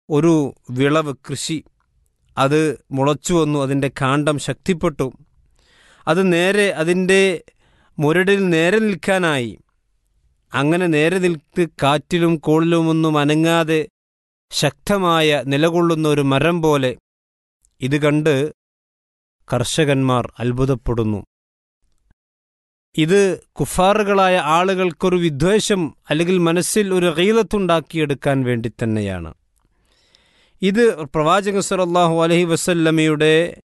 ഒരു വിളവ് കൃഷി അത് മുളച്ചു വന്നു അതിൻ്റെ കാണ്ഡം ശക്തിപ്പെട്ടു അത് നേരെ അതിൻ്റെ മുരടിൽ നേരെ നിൽക്കാനായി അങ്ങനെ നേരെ നിൽത്ത് കാറ്റിലും കോളിലുമൊന്നും അനങ്ങാതെ ശക്തമായ നിലകൊള്ളുന്ന ഒരു മരം പോലെ ഇത് കണ്ട് കർഷകന്മാർ അത്ഭുതപ്പെടുന്നു ഇത് കുഫാറുകളായ ആളുകൾക്കൊരു വിദ്വേഷം അല്ലെങ്കിൽ മനസ്സിൽ ഒരു ഗീലത്തുണ്ടാക്കിയെടുക്കാൻ വേണ്ടി തന്നെയാണ് ഇത് പ്രവാചക സല്ലല്ലാഹു അലൈഹി വസല്ലമയുടെ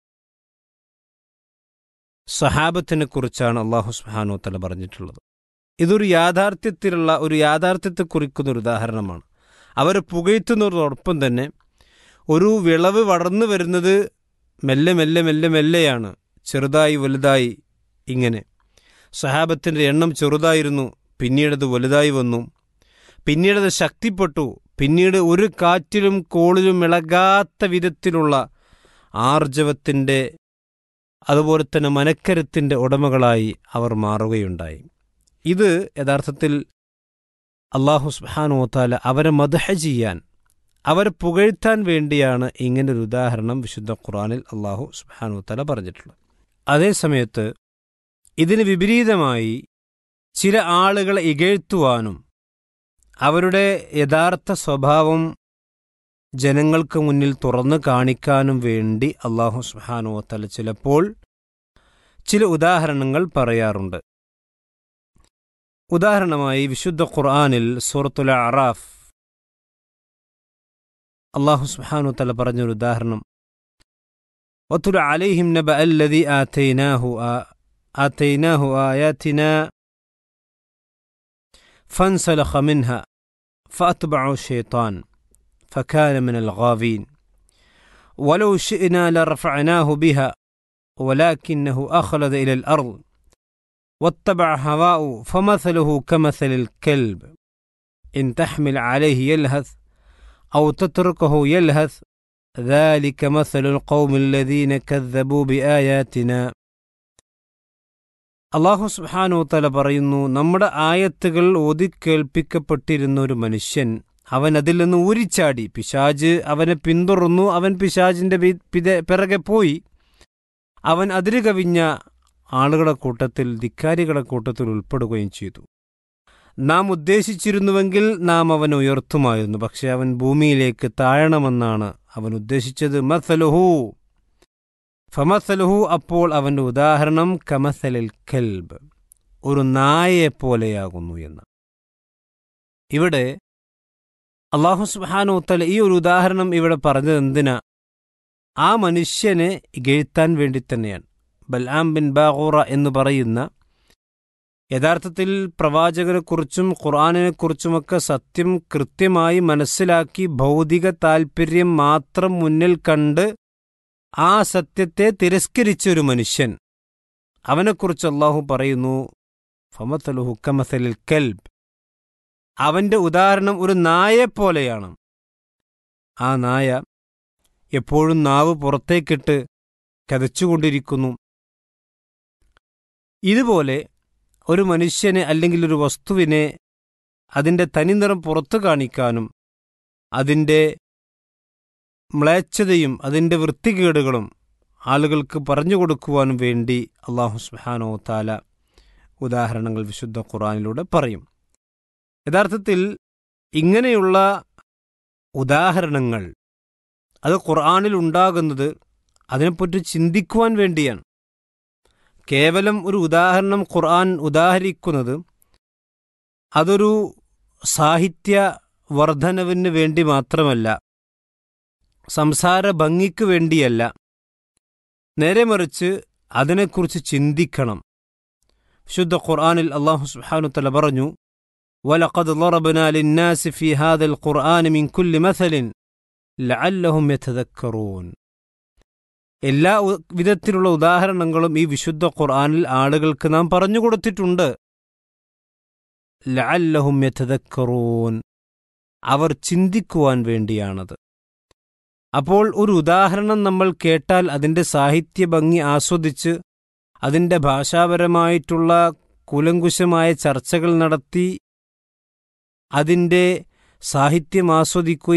സഹാബത്തിനെ കുറിച്ചാണ് അള്ളാഹു സുബ്ഹാനഹു തല പറഞ്ഞിട്ടുള്ളത് ഇതൊരു യാഥാർത്ഥ്യത്തിലുള്ള ഒരു യാഥാർത്ഥ്യത്തെ കുറിക്കുന്ന ഒരു ഉദാഹരണമാണ് അവർ പുകയത്തുന്നതോടൊപ്പം തന്നെ ഒരു വിളവ് വളർന്നു വരുന്നത് മെല്ലെ മെല്ലെ മെല്ലെ മെല്ലെയാണ് ചെറുതായി വലുതായി ഇങ്ങനെ സഹാബത്തിൻ്റെ എണ്ണം ചെറുതായിരുന്നു പിന്നീടത് വലുതായി വന്നു പിന്നീടത് ശക്തിപ്പെട്ടു പിന്നീട് ഒരു കാറ്റിലും കോളിലും ഇളകാത്ത വിധത്തിലുള്ള ആർജവത്തിൻ്റെ അതുപോലെ തന്നെ മനക്കരുത്തിൻ്റെ ഉടമകളായി അവർ മാറുകയുണ്ടായി ഇത് യഥാർത്ഥത്തിൽ അള്ളാഹു സുബാനോത്താല അവരെ മദഹ ചെയ്യാൻ അവരെ പുകഴ്ത്താൻ വേണ്ടിയാണ് ഇങ്ങനൊരു ഉദാഹരണം വിശുദ്ധ ഖുറാനിൽ അള്ളാഹു സുബാനോത്താല പറഞ്ഞിട്ടുള്ളത് അതേസമയത്ത് ഇതിന് വിപരീതമായി ചില ആളുകളെ ഇകഴ്ത്തുവാനും അവരുടെ യഥാർത്ഥ സ്വഭാവം ജനങ്ങൾക്ക് മുന്നിൽ തുറന്നു കാണിക്കാനും വേണ്ടി അള്ളാഹു സുഹാനുവത്തല ചിലപ്പോൾ ചില ഉദാഹരണങ്ങൾ പറയാറുണ്ട് ഉദാഹരണമായി വിശുദ്ധ ഖുർആാനിൽ സൂറത്തുൽ അറാഫ് അള്ളാഹു സുഹാനു തല പറഞ്ഞൊരു ഉദാഹരണം واتل عليهم نبأ الذي آتيناه آتيناه آياتنا فانسلخ منها فأتبعه الشيطان فكان من الغاوين ولو شئنا لرفعناه بها ولكنه أخلد إلى الأرض واتبع هواءه فمثله كمثل الكلب إن تحمل عليه يلهث أو تتركه يلهث ذلك مثل القوم الذين كذبوا بآياتنا അള്ളാഹു സുബാനു തല പറയുന്നു നമ്മുടെ ആയത്തുകൾ ഓതിക്കേൾപ്പിക്കപ്പെട്ടിരുന്ന ഒരു മനുഷ്യൻ അവൻ അതിൽ നിന്ന് ഊരിച്ചാടി പിശാജ് അവനെ പിന്തുടർന്നു അവൻ പിശാജിന്റെ പിറകെ പോയി അവൻ അതിര് കവിഞ്ഞ ആളുകളുടെ കൂട്ടത്തിൽ ധിക്കാരികളുടെ കൂട്ടത്തിൽ ഉൾപ്പെടുകയും ചെയ്തു നാം ഉദ്ദേശിച്ചിരുന്നുവെങ്കിൽ നാം അവൻ ഉയർത്തുമായിരുന്നു പക്ഷെ അവൻ ഭൂമിയിലേക്ക് താഴണമെന്നാണ് അവൻ ഉദ്ദേശിച്ചത് മസലുഹു ഫമസലുഹു അപ്പോൾ അവന്റെ ഉദാഹരണം കമസലിൽ കൽബ് ഒരു നായയെ പോലെയാകുന്നു എന്ന് ഇവിടെ അള്ളാഹു സുബാനു തല ഈ ഒരു ഉദാഹരണം ഇവിടെ പറഞ്ഞത് എന്തിനാ ആ മനുഷ്യനെ ഇകഴ്ത്താൻ വേണ്ടി തന്നെയാണ് ബൽആം ബിൻ ബാഹൂറ എന്ന് പറയുന്ന യഥാർത്ഥത്തിൽ പ്രവാചകനെക്കുറിച്ചും ഖുർആാനിനെക്കുറിച്ചുമൊക്കെ സത്യം കൃത്യമായി മനസ്സിലാക്കി ഭൗതിക താൽപ്പര്യം മാത്രം മുന്നിൽ കണ്ട് ആ സത്യത്തെ തിരസ്കരിച്ച ഒരു മനുഷ്യൻ അവനെക്കുറിച്ച് അള്ളാഹു പറയുന്നു ഫമത്തലു ഹുക്കമസലിൽ കൽബ് അവന്റെ ഉദാഹരണം ഒരു നായെപ്പോലെയാണ് ആ നായ എപ്പോഴും നാവ് പുറത്തേക്കിട്ട് കതച്ചുകൊണ്ടിരിക്കുന്നു ഇതുപോലെ ഒരു മനുഷ്യനെ അല്ലെങ്കിൽ ഒരു വസ്തുവിനെ അതിൻ്റെ തനിനിറം പുറത്തു കാണിക്കാനും അതിൻ്റെ മ്ലേച്ഛതയും അതിൻ്റെ വൃത്തികേടുകളും ആളുകൾക്ക് പറഞ്ഞു കൊടുക്കുവാനും വേണ്ടി അള്ളാഹു സുഹാനോ താല ഉദാഹരണങ്ങൾ വിശുദ്ധ ഖുറാനിലൂടെ പറയും യഥാർത്ഥത്തിൽ ഇങ്ങനെയുള്ള ഉദാഹരണങ്ങൾ അത് ഖുർആാനിൽ ഉണ്ടാകുന്നത് അതിനെപ്പറ്റി ചിന്തിക്കുവാൻ വേണ്ടിയാണ് കേവലം ഒരു ഉദാഹരണം ഖുർആൻ ഉദാഹരിക്കുന്നത് അതൊരു സാഹിത്യ വർധനവിന് വേണ്ടി മാത്രമല്ല സംസാര ഭംഗിക്ക് വേണ്ടിയല്ല നേരെ മറിച്ച് അതിനെക്കുറിച്ച് ചിന്തിക്കണം ശുദ്ധ ഖുർആനിൽ അള്ളാഹു സുബ്ഹാനു തല പറഞ്ഞു ولقد ضربنا للناس في هذا القرآن من كل مثل لعلهم يتذكرون എല്ലാ വിധത്തിലുള്ള ഉദാഹരണങ്ങളും ഈ വിശുദ്ധ ഖുർആനിൽ ആളുകൾക്ക് നാം പറഞ്ഞു കൊടുത്തിട്ടുണ്ട് ലഅല്ലഹും യതദക്കറൂൻ അവർ ചിന്തിക്കുവാൻ വേണ്ടിയാണത് അപ്പോൾ ഒരു ഉദാഹരണം നമ്മൾ കേട്ടാൽ അതിൻ്റെ സാഹിത്യ ഭംഗി ആസ്വദിച്ച് അതിൻ്റെ ഭാഷാപരമായിട്ടുള്ള കുലങ്കുശമായ ചർച്ചകൾ നടത്തി അതിൻ്റെ സാഹിത്യം ആസ്വദിക്കുകയും